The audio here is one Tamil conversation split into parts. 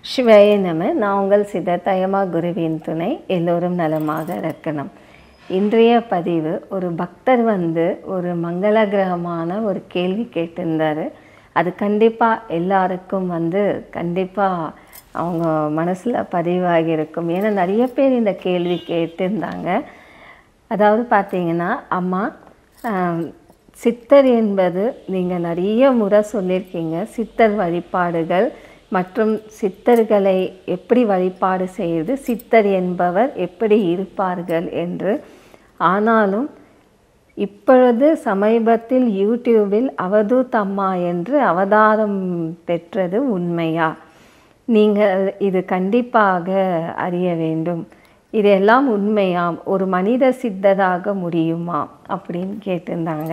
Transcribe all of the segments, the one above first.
சிவாய நம நான் உங்கள் சித்தத்தயமா குருவின் துணை எல்லோரும் நலமாக இருக்கணும் இன்றைய பதிவு ஒரு பக்தர் வந்து ஒரு மங்களகிரகமான ஒரு கேள்வி கேட்டிருந்தாரு அது கண்டிப்பாக எல்லாருக்கும் வந்து கண்டிப்பாக அவங்க மனசில் பதிவாகி இருக்கும் ஏன்னா நிறைய பேர் இந்த கேள்வி கேட்டிருந்தாங்க அதாவது பார்த்தீங்கன்னா அம்மா ஆம், சித்தர் என்பது நீங்கள் நிறைய முறை சொல்லியிருக்கீங்க சித்தர் வழிபாடுகள் மற்றும் சித்தர்களை எப்படி வழிபாடு செய்வது சித்தர் என்பவர் எப்படி இருப்பார்கள் என்று ஆனாலும் இப்பொழுது சமீபத்தில் யூடியூபில் அவதூத் அம்மா என்று அவதாரம் பெற்றது உண்மையா நீங்கள் இது கண்டிப்பாக அறிய வேண்டும் இதெல்லாம் உண்மையாம் ஒரு மனித சித்தராக முடியுமா அப்படின்னு கேட்டிருந்தாங்க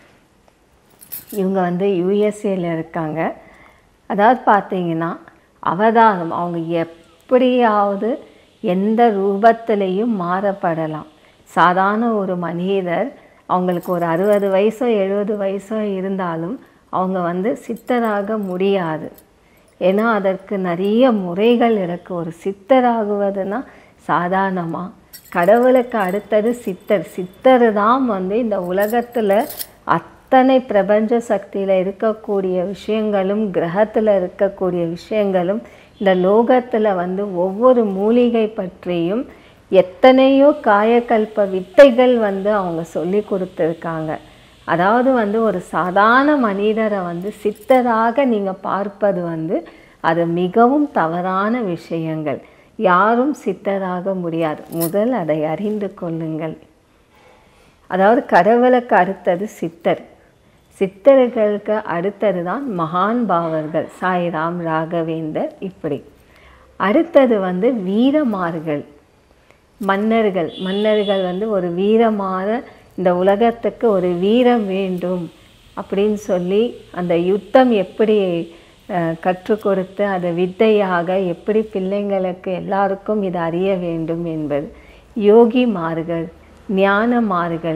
இவங்க வந்து யூஎஸ்ஏல இருக்காங்க அதாவது பார்த்தீங்கன்னா அவதாரம் அவங்க எப்படியாவது எந்த ரூபத்திலையும் மாறப்படலாம் சாதாரண ஒரு மனிதர் அவங்களுக்கு ஒரு அறுபது வயசோ எழுபது வயசோ இருந்தாலும் அவங்க வந்து சித்தராக முடியாது ஏன்னா அதற்கு நிறைய முறைகள் இருக்குது ஒரு சித்தராகுவதுன்னா சாதாரணமாக கடவுளுக்கு அடுத்தது சித்தர் சித்தர் தான் வந்து இந்த உலகத்தில் அத்தனை பிரபஞ்ச சக்தியில் இருக்கக்கூடிய விஷயங்களும் கிரகத்தில் இருக்கக்கூடிய விஷயங்களும் இந்த லோகத்தில் வந்து ஒவ்வொரு மூலிகை பற்றியும் எத்தனையோ காயக்கல்ப வித்தைகள் வந்து அவங்க சொல்லி கொடுத்துருக்காங்க அதாவது வந்து ஒரு சாதாரண மனிதரை வந்து சித்தராக நீங்கள் பார்ப்பது வந்து அது மிகவும் தவறான விஷயங்கள் யாரும் சித்தராக முடியாது முதல் அதை அறிந்து கொள்ளுங்கள் அதாவது கடவுளுக்கு அடுத்தது சித்தர் சித்தர்களுக்கு அடுத்தது தான் மகான் பாவர்கள் சாய்ராம் ராகவேந்தர் இப்படி அடுத்தது வந்து வீரமார்கள் மன்னர்கள் மன்னர்கள் வந்து ஒரு வீரமான இந்த உலகத்துக்கு ஒரு வீரம் வேண்டும் அப்படின்னு சொல்லி அந்த யுத்தம் எப்படி அஹ், கற்றுக் கொடுத்து அதை வித்தையாக எப்படி பிள்ளைங்களுக்கு எல்லாருக்கும் இதை அறிய வேண்டும் என்பது யோகிமார்கள் ஞானமார்கள்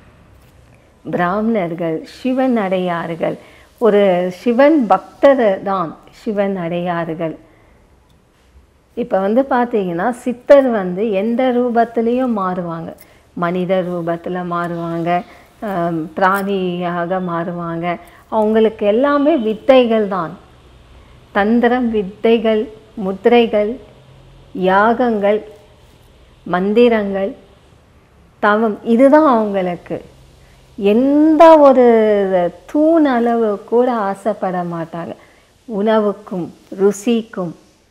பிராமணர்கள் சிவன் அடையார்கள் ஒரு சிவன் பக்தர் தான் சிவன் அடையார்கள் இப்போ வந்து பார்த்தீங்கன்னா சித்தர் வந்து எந்த ரூபத்திலையும் மாறுவாங்க மனித ரூபத்தில் மாறுவாங்க ஆம், பிராணியாக மாறுவாங்க அவங்களுக்கு எல்லாமே வித்தைகள் தான் தந்திரம் வித்தைகள் முத்திரைகள் யாகங்கள் மந்திரங்கள் தவம் இதுதான் அவங்களுக்கு எந்த ஒரு தூண் அளவு கூட ஆசைப்பட மாட்டாங்க உணவுக்கும் ருசிக்கும்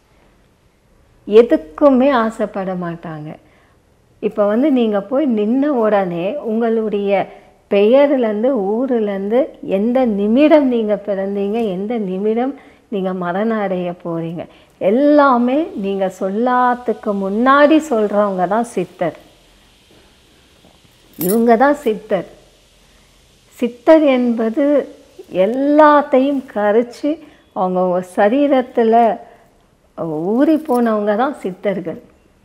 எதுக்குமே ஆசைப்பட மாட்டாங்க இப்போ வந்து நீங்கள் போய் நின்ன உடனே உங்களுடைய பெயர்லேருந்து ஊர்லேருந்து எந்த நிமிடம் நீங்கள் பிறந்தீங்க எந்த நிமிடம் நீங்கள் மரணம் அடைய போகிறீங்க எல்லாமே நீங்கள் சொல்லாததுக்கு முன்னாடி சொல்கிறவங்க தான் சித்தர் இவங்க தான் சித்தர் சித்தர் என்பது எல்லாத்தையும் கரைச்சி அவங்க சரீரத்தில் ஊறி போனவங்க தான் சித்தர்கள்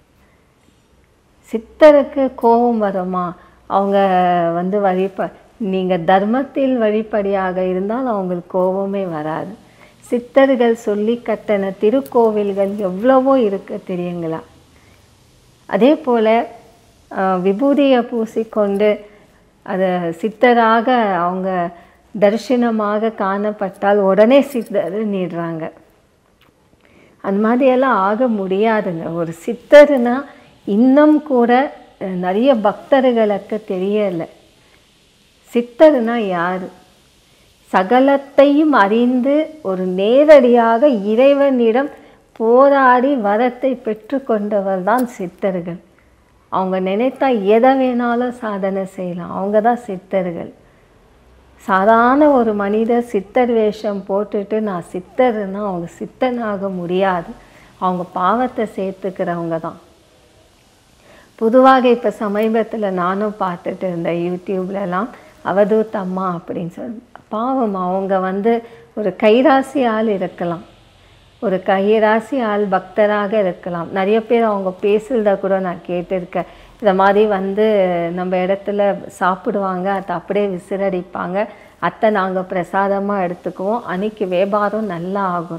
சித்தருக்கு கோபம் வருமா அவங்க வந்து வழிப நீங்கள் தர்மத்தில் வழிபடியாக இருந்தால் அவங்களுக்கு கோபமே வராது சித்தர்கள் சொல்லி கட்டின திருக்கோவில்கள் எவ்வளவோ இருக்கு தெரியுங்களா அதே போல் விபூதியை பூசிக்கொண்டு அதை சித்தராக அவங்க தரிசனமாக காணப்பட்டால் உடனே சித்தர் நீடுறாங்க அந்த மாதிரியெல்லாம் ஆக முடியாதுங்க ஒரு சித்தர்னா இன்னும் கூட அஹ், நிறைய பக்தர்களுக்கு தெரியலை சித்தர்னா யார் சகலத்தையும் அறிந்து ஒரு நேரடியாக இறைவனிடம் போராடி வரத்தை பெற்றுக்கொண்டவர் தான் சித்தர்கள் அவங்க நினைத்தா எதை வேணாலும் சாதனை செய்யலாம் அவங்க தான் சித்தர்கள் சாதாரண ஒரு மனிதர் சித்தர் வேஷம் போட்டுட்டு நான் சித்தர்னா அவங்க சித்தனாக முடியாது அவங்க பாவத்தை சேர்த்துக்கிறவங்க தான் பொதுவாக இப்போ சமீபத்தில் நானும் பார்த்துட்டு இருந்தேன் யூடியூப்லலாம் அவதூத் அம்மா அப்படின்னு சொல்லி பாவம் அவங்க வந்து ஒரு கைராசி ஆள் இருக்கலாம் ஒரு கைராசி ஆள் பக்தராக இருக்கலாம் நிறைய பேர் அவங்க பேசுகிறத கூட நான் கேட்டிருக்கேன் இந்த மாதிரி வந்து நம்ம இடத்துல சாப்பிடுவாங்க அதை அப்படியே விசிறடிப்பாங்க அத்தை நாங்கள் பிரசாதமாக எடுத்துக்குவோம் அன்னைக்கு வியாபாரம் நல்லா ஆகும்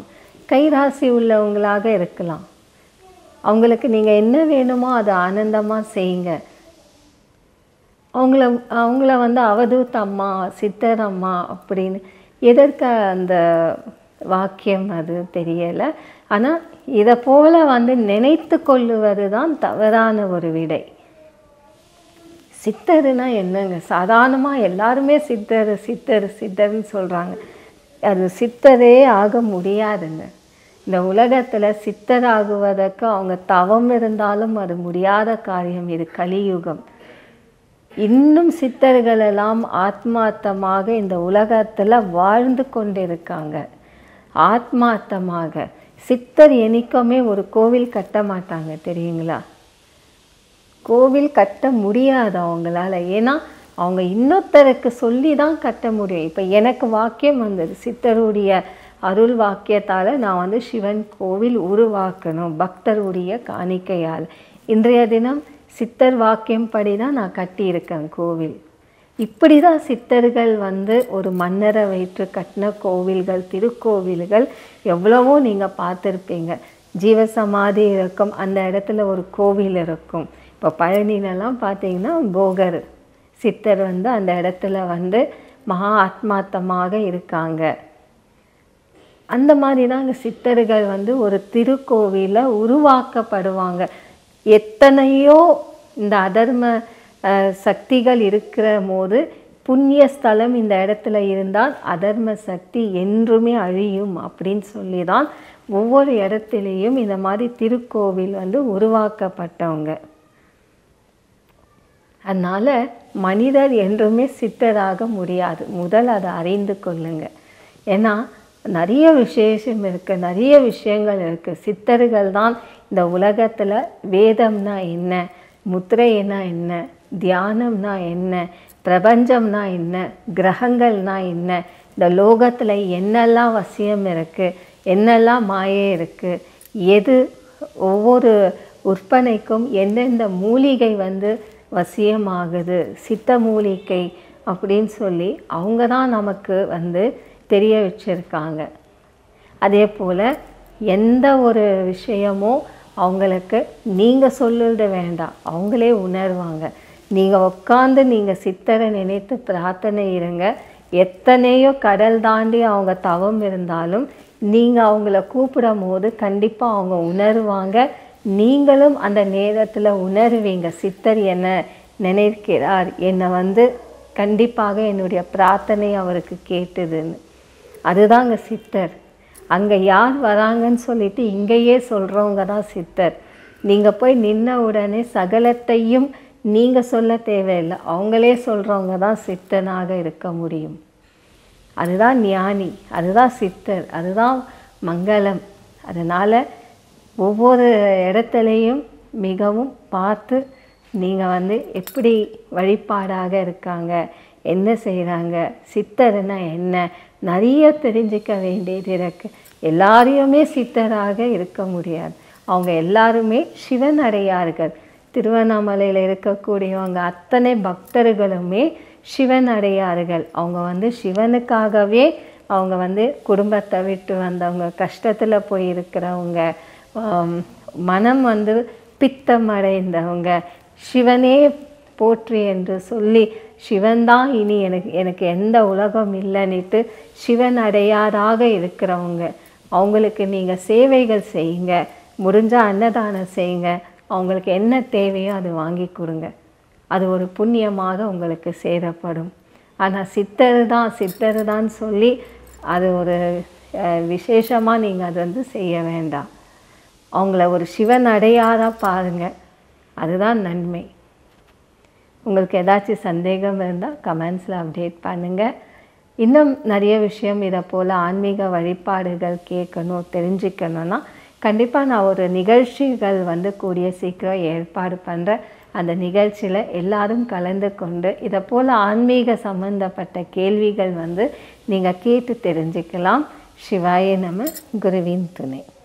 கைராசி உள்ளவங்களாக இருக்கலாம் அவங்களுக்கு நீங்கள் என்ன வேணுமோ அதை ஆனந்தமாக செய்யுங்க அவங்கள அவங்கள வந்து அவதூத் அம்மா சித்தர் அம்மா அப்படின்னு எதற்கு அந்த வாக்கியம் அது தெரியலை ஆனால் இதை போல வந்து நினைத்து கொள்ளுவது தான் தவறான ஒரு விடை சித்தருனா என்னங்க சாதாரணமாக எல்லாருமே சித்தர் சித்தர் சித்தர்னு சொல்கிறாங்க அது சித்தரே ஆக முடியாதுங்க இந்த உலகத்தில் சித்தராகுவதற்கு அவங்க தவம் இருந்தாலும் அது முடியாத காரியம் இது கலியுகம் இன்னும் சித்தர்கள் எல்லாம் ஆத்மார்த்தமாக இந்த உலகத்தில் வாழ்ந்து கொண்டிருக்காங்க ஆத்மார்த்தமாக சித்தர் என்னைக்குமே ஒரு கோவில் கட்ட மாட்டாங்க தெரியுங்களா கோவில் கட்ட முடியாது அவங்களால ஏன்னா அவங்க இன்னொருத்தருக்கு சொல்லி தான் கட்ட முடியும் இப்போ எனக்கு வாக்கியம் வந்தது சித்தருடைய அருள் வாக்கியத்தால் நான் வந்து சிவன் கோவில் உருவாக்கணும் பக்தருடைய காணிக்கையால் இன்றைய தினம் சித்தர் வாக்கியம் படி தான் நான் கட்டியிருக்கேன் கோவில் இப்படி தான் சித்தர்கள் வந்து ஒரு மன்னரை வைத்து கட்டின கோவில்கள் திருக்கோவில்கள் எவ்வளவோ நீங்கள் பார்த்துருப்பீங்க ஜீவசமாதி இருக்கும் அந்த இடத்துல ஒரு கோவில் இருக்கும் இப்போ பழனிலலாம் பார்த்தீங்கன்னா போகர் சித்தர் வந்து அந்த இடத்துல வந்து மகா ஆத்மார்த்தமாக இருக்காங்க அந்த மாதிரி தாங்க சித்தர்கள் வந்து ஒரு திருக்கோவிலில் உருவாக்கப்படுவாங்க எத்தனையோ இந்த அதர்ம அஹ், சக்திகள் இருக்கிற போது புண்ணிய ஸ்தலம் இந்த இடத்துல இருந்தால் அதர்ம சக்தி என்றுமே அழியும் அப்படின்னு சொல்லி தான் ஒவ்வொரு இடத்துலையும் இந்த மாதிரி திருக்கோவில் வந்து உருவாக்கப்பட்டவங்க அதனால் மனிதர் என்றுமே சித்தராக முடியாது முதல் அதை அறிந்து கொள்ளுங்க ஏன்னா நிறைய விசேஷம் இருக்குது நிறைய விஷயங்கள் இருக்குது சித்தர்கள் தான் இந்த உலகத்தில் வேதம்னா என்ன முத்திரைனா என்ன தியானம்னா என்ன பிரபஞ்சம்னா என்ன கிரகங்கள்னா என்ன இந்த லோகத்தில் என்னெல்லாம் வசியம் இருக்குது என்னெல்லாம் மாயை இருக்குது எது ஒவ்வொரு விற்பனைக்கும் எந்தெந்த மூலிகை வந்து வசியமாகுது சித்த மூலிகை அப்படின்னு சொல்லி அவங்க தான் நமக்கு வந்து தெரிய வச்சுருக்காங்க அதே போல் எந்த ஒரு விஷயமோ அவங்களுக்கு நீங்கள் சொல்லுறது வேண்டாம் அவங்களே உணர்வாங்க நீங்கள் உட்காந்து நீங்கள் சித்தரை நினைத்து பிரார்த்தனை இருங்க எத்தனையோ கடல் தாண்டி அவங்க தவம் இருந்தாலும் நீங்கள் அவங்கள கூப்பிடும் போது கண்டிப்பாக அவங்க உணர்வாங்க நீங்களும் அந்த நேரத்தில் உணர்வீங்க சித்தர் என்ன நினைக்கிறார் என்னை வந்து கண்டிப்பாக என்னுடைய பிரார்த்தனை அவருக்கு கேட்டுதுன்னு அதுதாங்க சித்தர் அங்கே யார் வராங்கன்னு சொல்லிட்டு இங்கேயே சொல்கிறவங்க தான் சித்தர் நீங்கள் போய் நின்ன உடனே சகலத்தையும் நீங்கள் சொல்ல தேவையில்லை அவங்களே சொல்கிறவங்க தான் சித்தனாக இருக்க முடியும் அதுதான் ஞானி அதுதான் சித்தர் அதுதான் மங்களம் அதனால் ஒவ்வொரு இடத்துலையும் மிகவும் பார்த்து நீங்கள் வந்து எப்படி வழிபாடாக இருக்காங்க என்ன செய்கிறாங்க சித்தர்னா என்ன நிறைய தெரிஞ்சுக்க வேண்டியது இருக்கு எல்லாரையுமே சித்தராக இருக்க முடியாது அவங்க எல்லாருமே சிவன் அடையார்கள் திருவண்ணாமலையில் இருக்கக்கூடியவங்க அத்தனை பக்தர்களுமே சிவன் அடையார்கள் அவங்க வந்து சிவனுக்காகவே அவங்க வந்து குடும்பத்தை விட்டு வந்தவங்க கஷ்டத்தில் போய் இருக்கிறவங்க ஆம், மனம் வந்து பித்தம் அடைந்தவங்க சிவனே போற்றி என்று சொல்லி சிவன்தான் இனி எனக்கு எனக்கு எந்த உலகம் இல்லைன்னுட்டு சிவன் அடையாராக இருக்கிறவங்க அவங்களுக்கு நீங்கள் சேவைகள் செய்யுங்க முடிஞ்சால் அன்னதானம் செய்யுங்க அவங்களுக்கு என்ன தேவையோ அது வாங்கி கொடுங்க அது ஒரு புண்ணியமாக உங்களுக்கு சேரப்படும் ஆனால் சித்தர் தான் சித்தர் தான் சொல்லி அது ஒரு விசேஷமாக நீங்கள் அது வந்து செய்ய வேண்டாம் அவங்கள ஒரு சிவன் அடையாராக பாருங்கள் அதுதான் நன்மை உங்களுக்கு ஏதாச்சும் சந்தேகம் இருந்தால் கமெண்ட்ஸில் அப்டேட் பண்ணுங்கள் இன்னும் நிறைய விஷயம் இதை போல் ஆன்மீக வழிபாடுகள் கேட்கணும் தெரிஞ்சுக்கணுன்னா கண்டிப்பாக நான் ஒரு நிகழ்ச்சிகள் வந்து கூடிய சீக்கிரம் ஏற்பாடு பண்ணுறேன் அந்த நிகழ்ச்சியில் எல்லாரும் கலந்து கொண்டு இதை போல் ஆன்மீக சம்பந்தப்பட்ட கேள்விகள் வந்து நீங்கள் கேட்டு தெரிஞ்சுக்கலாம் சிவாய நம குருவின் துணை